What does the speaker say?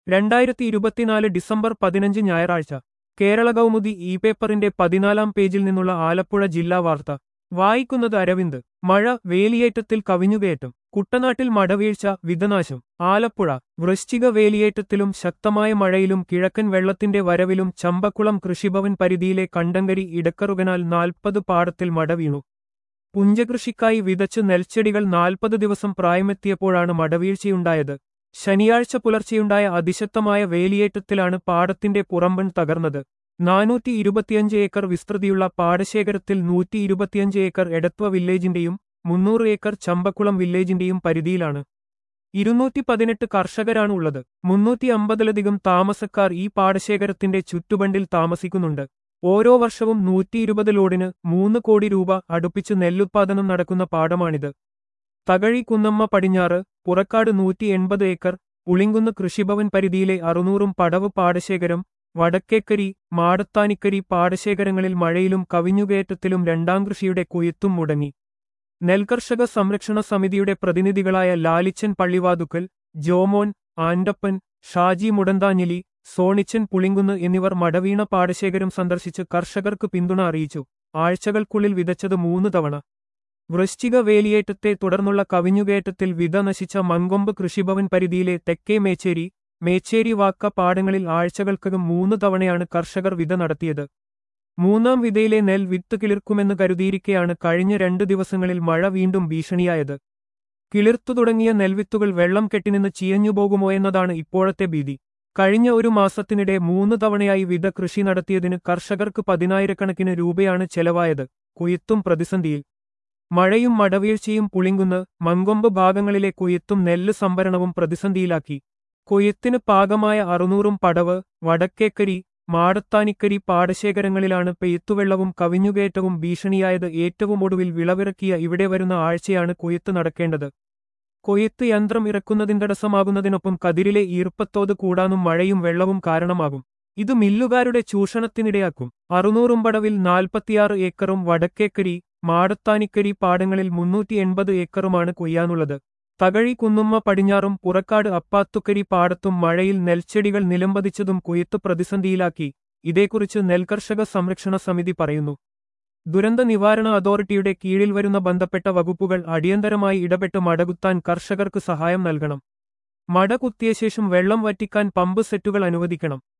രണ്ടായിരത്തി ഇരുപത്തിനാല് ഡിസംബർ പതിനഞ്ച് ഞായറാഴ്ച കേരള കൗമുദി ഇ പേപ്പറിന്റെ പതിനാലാം പേജിൽ നിന്നുള്ള ആലപ്പുഴ ജില്ലാ വാർത്ത വായിക്കുന്നത് അരവിന്ദ് മഴ വേലിയേറ്റത്തിൽ കവിഞ്ഞുകയറ്റം കുട്ടനാട്ടിൽ മടവീഴ്ച വിധനാശം ആലപ്പുഴ വൃശ്ചിക വേലിയേറ്റത്തിലും ശക്തമായ മഴയിലും കിഴക്കൻ വെള്ളത്തിന്റെ വരവിലും ചമ്പക്കുളം കൃഷിഭവൻ പരിധിയിലെ കണ്ടങ്കരി ഇടക്കറുകനാൽ നാൽപ്പത് പാടത്തിൽ മട വീണു പുഞ്ചകൃഷിക്കായി വിതച്ച് നെൽച്ചെടികൾ നാൽപ്പത് ദിവസം പ്രായമെത്തിയപ്പോഴാണ് മടവീഴ്ചയുണ്ടായത് ശനിയാഴ്ച പുലർച്ചെയുണ്ടായ അതിശക്തമായ വേലിയേറ്റത്തിലാണ് പാടത്തിന്റെ പുറമ്പൻ തകർന്നത് നാനൂറ്റി ഇരുപത്തിയഞ്ച് ഏക്കർ വിസ്തൃതിയുള്ള പാടശേഖരത്തിൽ നൂറ്റി ഇരുപത്തിയഞ്ച് ഏക്കർ എടത്വ വില്ലേജിന്റെയും മുന്നൂറ് ഏക്കർ ചമ്പക്കുളം വില്ലേജിന്റെയും പരിധിയിലാണ് ഇരുന്നൂറ്റി പതിനെട്ട് കർഷകരാണ് ഉള്ളത് മുന്നൂറ്റി അമ്പതിലധികം താമസക്കാർ ഈ പാടശേഖരത്തിന്റെ ചുറ്റുബണ്ടിൽ താമസിക്കുന്നുണ്ട് ഓരോ വർഷവും നൂറ്റി ഇരുപത് ലോഡിന് മൂന്ന് കോടി രൂപ അടുപ്പിച്ച് നെല്ലുത്പാദനം നടക്കുന്ന പാടമാണിത് തകഴി കുന്നമ്മ പടിഞ്ഞാറ് പുറക്കാട് നൂറ്റി എൺപത് ഏക്കർ ഉളിങ്കുന്ന് കൃഷിഭവൻ പരിധിയിലെ അറുന്നൂറും പടവ് പാടശേഖരം വടക്കേക്കരി മാടത്താനിക്കരി പാടശേഖരങ്ങളിൽ മഴയിലും കവിഞ്ഞുകയറ്റത്തിലും രണ്ടാം കൃഷിയുടെ കൊയ്ത്തും മുടങ്ങി നെൽകർഷക സംരക്ഷണ സമിതിയുടെ പ്രതിനിധികളായ ലാലിച്ചൻ പള്ളിവാതുക്കൽ ജോമോൻ ആൻഡപ്പൻ ഷാജി മുടന്താഞ്ഞിലി സോണിച്ചൻ പുളിങ്കുന്ന് എന്നിവർ മടവീണ പാടശേഖരം സന്ദർശിച്ച് കർഷകർക്ക് പിന്തുണ അറിയിച്ചു ആഴ്ചകൾക്കുള്ളിൽ വിതച്ചത് മൂന്ന് തവണ വൃശ്ചിക വേലിയേറ്റത്തെ തുടർന്നുള്ള കവിഞ്ഞുകയറ്റത്തിൽ വിത നശിച്ച മങ്കൊമ്പ് കൃഷിഭവൻ പരിധിയിലെ തെക്കേ മേച്ചേരി മേച്ചേരി വാക്ക പാടങ്ങളിൽ ആഴ്ചകൾക്കകം മൂന്ന് തവണയാണ് കർഷകർ വിത നടത്തിയത് മൂന്നാം വിതയിലെ നെൽ വിത്ത് കിളിർക്കുമെന്ന് കരുതിയിരിക്കെയാണ് കഴിഞ്ഞ രണ്ടു ദിവസങ്ങളിൽ മഴ വീണ്ടും ഭീഷണിയായത് കിളിർത്തു തുടങ്ങിയ നെൽവിത്തുകൾ വെള്ളം കെട്ടിനിന്ന് ചീയഞ്ഞുപോകുമോ എന്നതാണ് ഇപ്പോഴത്തെ ഭീതി കഴിഞ്ഞ ഒരു മാസത്തിനിടെ മൂന്ന് തവണയായി വിത കൃഷി നടത്തിയതിന് കർഷകർക്ക് പതിനായിരക്കണക്കിന് രൂപയാണ് ചെലവായത് കൊയ്ത്തും പ്രതിസന്ധിയിൽ മഴയും മടവീഴ്ചയും പുളിങ്കുന്ന് മങ്കൊമ്പ് ഭാഗങ്ങളിലെ കൊയ്ത്തും നെല്ല് സംഭരണവും പ്രതിസന്ധിയിലാക്കി കൊയ്ത്തിന് പാകമായ അറുന്നൂറും പടവ് വടക്കേക്കരി മാടത്താനിക്കരി പാടശേഖരങ്ങളിലാണ് പെയ്ത്തുവെള്ളവും കവിഞ്ഞുകയറ്റവും ഭീഷണിയായത് ഏറ്റവും ഒടുവിൽ വിളവിറക്കിയ ഇവിടെ വരുന്ന ആഴ്ചയാണ് കൊയ്ത്ത് നടക്കേണ്ടത് കൊയ്ത്ത് യന്ത്രം ഇറക്കുന്നതിന് തടസ്സമാകുന്നതിനൊപ്പം കതിരിലെ ഈർപ്പത്തോത് കൂടാനും മഴയും വെള്ളവും കാരണമാകും ഇത് മില്ലുകാരുടെ ചൂഷണത്തിനിടയാക്കും അറുന്നൂറും പടവിൽ നാൽപ്പത്തിയാറ് ഏക്കറും വടക്കേക്കരി മാടത്താനിക്കരി പാടങ്ങളിൽ മുന്നൂറ്റി എൺപത് ഏക്കറുമാണ് കൊയ്യാനുള്ളത് തകഴി കുന്നുമ്മ പടിഞ്ഞാറും പുറക്കാട് അപ്പാത്തുക്കരി പാടത്തും മഴയിൽ നെൽച്ചെടികൾ നിലംപതിച്ചതും കൊയ്ത്ത് പ്രതിസന്ധിയിലാക്കി ഇതേക്കുറിച്ച് നെൽകർഷക സംരക്ഷണ സമിതി പറയുന്നു ദുരന്ത നിവാരണ അതോറിറ്റിയുടെ കീഴിൽ വരുന്ന ബന്ധപ്പെട്ട വകുപ്പുകൾ അടിയന്തരമായി ഇടപെട്ട് മടകുത്താൻ കർഷകർക്ക് സഹായം നൽകണം മട കുത്തിയ ശേഷം വെള്ളം വറ്റിക്കാൻ പമ്പ് സെറ്റുകൾ അനുവദിക്കണം